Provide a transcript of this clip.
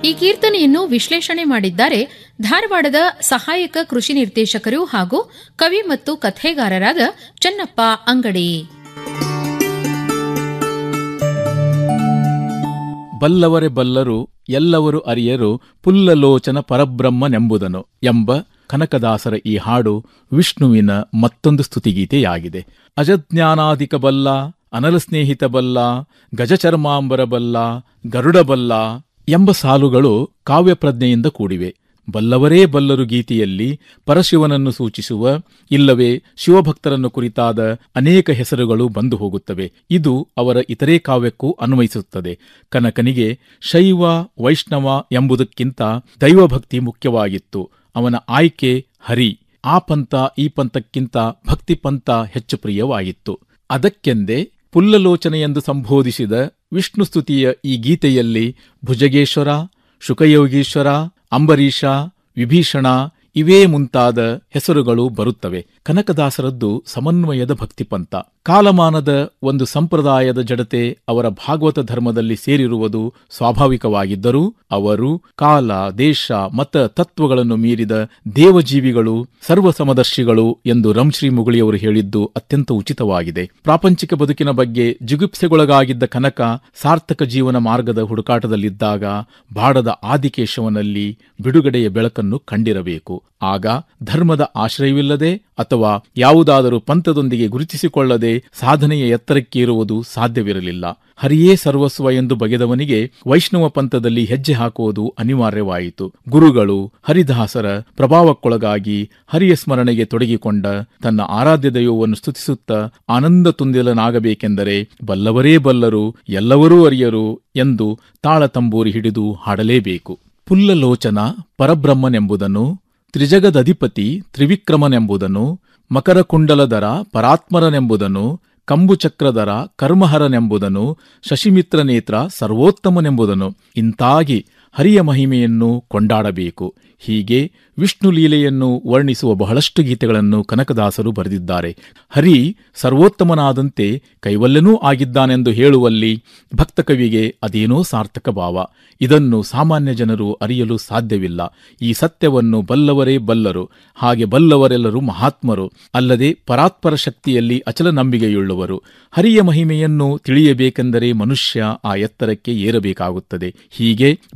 ಈ ಕೀರ್ತನೆಯನ್ನು ವಿಶ್ಲೇಷಣೆ ಮಾಡಿದ್ದಾರೆ ಧಾರವಾಡದ ಸಹಾಯಕ ಕೃಷಿ ನಿರ್ದೇಶಕರು ಹಾಗೂ ಕವಿ ಮತ್ತು ಕಥೆಗಾರರಾದ ಚನ್ನಪ್ಪ ಅಂಗಡಿ ಬಲ್ಲವರೆ ಬಲ್ಲರು ಎಲ್ಲವರು ಅರಿಯರು ಪುಲ್ಲಲೋಚನ ಪರಬ್ರಹ್ಮನೆಂಬುದನು ಎಂಬ ಕನಕದಾಸರ ಈ ಹಾಡು ವಿಷ್ಣುವಿನ ಮತ್ತೊಂದು ಸ್ತುತಿಗೀತೆಯಾಗಿದೆ ಅಜಜ್ಞಾನಾಧಿಕ ಬಲ್ಲ ಅನಲ ಸ್ನೇಹಿತ ಬಲ್ಲ ಗಜಚರ್ಮಾಂಬರ ಬಲ್ಲ ಗರುಡ ಬಲ್ಲ ಎಂಬ ಸಾಲುಗಳು ಕಾವ್ಯಪ್ರಜ್ಞೆಯಿಂದ ಕೂಡಿವೆ ಬಲ್ಲವರೇ ಬಲ್ಲರು ಗೀತೆಯಲ್ಲಿ ಪರಶಿವನನ್ನು ಸೂಚಿಸುವ ಇಲ್ಲವೇ ಶಿವಭಕ್ತರನ್ನು ಕುರಿತಾದ ಅನೇಕ ಹೆಸರುಗಳು ಬಂದು ಹೋಗುತ್ತವೆ ಇದು ಅವರ ಇತರೆ ಕಾವ್ಯಕ್ಕೂ ಅನ್ವಯಿಸುತ್ತದೆ ಕನಕನಿಗೆ ಶೈವ ವೈಷ್ಣವ ಎಂಬುದಕ್ಕಿಂತ ದೈವಭಕ್ತಿ ಮುಖ್ಯವಾಗಿತ್ತು ಅವನ ಆಯ್ಕೆ ಹರಿ ಆ ಪಂಥ ಈ ಪಂಥಕ್ಕಿಂತ ಭಕ್ತಿ ಪಂಥ ಹೆಚ್ಚು ಪ್ರಿಯವಾಗಿತ್ತು ಅದಕ್ಕೆಂದೇ ಪುಲ್ಲಲೋಚನೆ ಎಂದು ಸಂಬೋಧಿಸಿದ ವಿಷ್ಣು ಸ್ತುತಿಯ ಈ ಗೀತೆಯಲ್ಲಿ ಭುಜಗೇಶ್ವರ ಶುಕಯೋಗೀಶ್ವರ ಅಂಬರೀಷ ವಿಭೀಷಣ ಇವೇ ಮುಂತಾದ ಹೆಸರುಗಳು ಬರುತ್ತವೆ ಕನಕದಾಸರದ್ದು ಸಮನ್ವಯದ ಭಕ್ತಿಪಂಥ ಕಾಲಮಾನದ ಒಂದು ಸಂಪ್ರದಾಯದ ಜಡತೆ ಅವರ ಭಾಗವತ ಧರ್ಮದಲ್ಲಿ ಸೇರಿರುವುದು ಸ್ವಾಭಾವಿಕವಾಗಿದ್ದರೂ ಅವರು ಕಾಲ ದೇಶ ಮತ ತತ್ವಗಳನ್ನು ಮೀರಿದ ದೇವಜೀವಿಗಳು ಸರ್ವಸಮದರ್ಶಿಗಳು ಎಂದು ರಂಶ್ರೀ ಮುಗುಳಿಯವರು ಹೇಳಿದ್ದು ಅತ್ಯಂತ ಉಚಿತವಾಗಿದೆ ಪ್ರಾಪಂಚಿಕ ಬದುಕಿನ ಬಗ್ಗೆ ಜಿಗುಪ್ಸೆಗೊಳಗಾಗಿದ್ದ ಕನಕ ಸಾರ್ಥಕ ಜೀವನ ಮಾರ್ಗದ ಹುಡುಕಾಟದಲ್ಲಿದ್ದಾಗ ಬಾಡದ ಆದಿಕೇಶವನಲ್ಲಿ ಬಿಡುಗಡೆಯ ಬೆಳಕನ್ನು ಕಂಡಿರಬೇಕು ಆಗ ಧರ್ಮದ ಆಶ್ರಯವಿಲ್ಲದೆ ಅಥವಾ ಯಾವುದಾದರೂ ಪಂಥದೊಂದಿಗೆ ಗುರುತಿಸಿಕೊಳ್ಳದೆ ಸಾಧನೆಯ ಎತ್ತರಕ್ಕೇರುವುದು ಸಾಧ್ಯವಿರಲಿಲ್ಲ ಹರಿಯೇ ಸರ್ವಸ್ವ ಎಂದು ಬಗೆದವನಿಗೆ ವೈಷ್ಣವ ಪಂಥದಲ್ಲಿ ಹೆಜ್ಜೆ ಹಾಕುವುದು ಅನಿವಾರ್ಯವಾಯಿತು ಗುರುಗಳು ಹರಿದಾಸರ ಪ್ರಭಾವಕ್ಕೊಳಗಾಗಿ ಹರಿಯ ಸ್ಮರಣೆಗೆ ತೊಡಗಿಕೊಂಡ ತನ್ನ ಆರಾಧ್ಯ ದೈವವನ್ನು ಸ್ತುತಿಸುತ್ತಾ ಆನಂದ ತುಂದಿಲನಾಗಬೇಕೆಂದರೆ ಬಲ್ಲವರೇ ಬಲ್ಲರು ಎಲ್ಲವರೂ ಅರಿಯರು ಎಂದು ತಾಳತಂಬೂರಿ ಹಿಡಿದು ಹಾಡಲೇಬೇಕು ಪುಲ್ಲಲೋಚನ ಪರಬ್ರಹ್ಮನೆಂಬುದನ್ನು ತ್ರಿಜಗದಧಿಪತಿ ತ್ರಿವಿಕ್ರಮನೆಂಬುದನು ಮಕರಕುಂಡಲಧರ ಪರಾತ್ಮರನೆಂಬುದನು ಕಂಬುಚಕ್ರಧರ ಕರ್ಮಹರನೆಂಬುದನು ಶಶಿಮಿತ್ರನೇತ್ರ ಸರ್ವೋತ್ತಮನೆಂಬುದನು ಇಂತಾಗಿ ಹರಿಯ ಮಹಿಮೆಯನ್ನು ಕೊಂಡಾಡಬೇಕು ಹೀಗೆ ವಿಷ್ಣು ಲೀಲೆಯನ್ನು ವರ್ಣಿಸುವ ಬಹಳಷ್ಟು ಗೀತೆಗಳನ್ನು ಕನಕದಾಸರು ಬರೆದಿದ್ದಾರೆ ಹರಿ ಸರ್ವೋತ್ತಮನಾದಂತೆ ಕೈವಲ್ಯನೂ ಆಗಿದ್ದಾನೆಂದು ಹೇಳುವಲ್ಲಿ ಭಕ್ತಕವಿಗೆ ಅದೇನೋ ಸಾರ್ಥಕ ಭಾವ ಇದನ್ನು ಸಾಮಾನ್ಯ ಜನರು ಅರಿಯಲು ಸಾಧ್ಯವಿಲ್ಲ ಈ ಸತ್ಯವನ್ನು ಬಲ್ಲವರೇ ಬಲ್ಲರು ಹಾಗೆ ಬಲ್ಲವರೆಲ್ಲರೂ ಮಹಾತ್ಮರು ಅಲ್ಲದೆ ಪರಾತ್ಪರ ಶಕ್ತಿಯಲ್ಲಿ ಅಚಲ ನಂಬಿಕೆಯುಳ್ಳವರು ಹರಿಯ ಮಹಿಮೆಯನ್ನು ತಿಳಿಯಬೇಕೆಂದರೆ ಮನುಷ್ಯ ಆ ಎತ್ತರಕ್ಕೆ ಏರಬೇಕಾಗುತ್ತದೆ ಹೀಗೆ